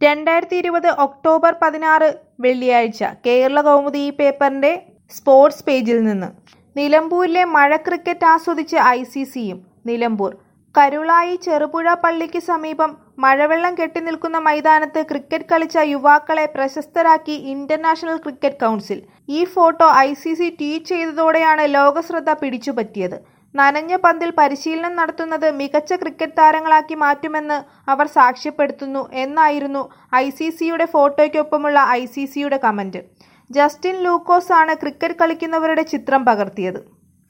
രണ്ടായിരത്തി ഇരുപത് ഒക്ടോബർ പതിനാറ് വെള്ളിയാഴ്ച കേരള കൗമുദി ഈ പേപ്പറിന്റെ സ്പോർട്സ് പേജിൽ നിന്ന് നിലമ്പൂരിലെ മഴ ക്രിക്കറ്റ് ആസ്വദിച്ച് ഐ സി സിയും നിലമ്പൂർ കരുളായി ചെറുപുഴ പള്ളിക്ക് സമീപം മഴവെള്ളം കെട്ടിനിൽക്കുന്ന മൈതാനത്ത് ക്രിക്കറ്റ് കളിച്ച യുവാക്കളെ പ്രശസ്തരാക്കി ഇന്റർനാഷണൽ ക്രിക്കറ്റ് കൗൺസിൽ ഈ photo I C C tweet ചെയ്തതോടെയാണ് ലോകശ്രദ്ധ പിടിച്ചുപറ്റിയത് നനഞ്ഞ പന്തിൽ പരിശീലനം നടത്തുന്നത് മികച്ച ക്രിക്കറ്റ് താരങ്ങളാക്കി മാറ്റുമെന്ന് അവർ സാക്ഷ്യപ്പെടുത്തുന്നു എന്നായിരുന്നു ഐ സി സിയുടെ ഫോട്ടോയ്ക്കൊപ്പമുള്ള ഐ സി സിയുടെ കമന്റ് ജസ്റ്റിൻ ലൂക്കോസ് ആണ് ക്രിക്കറ്റ് കളിക്കുന്നവരുടെ ചിത്രം പകർത്തിയത്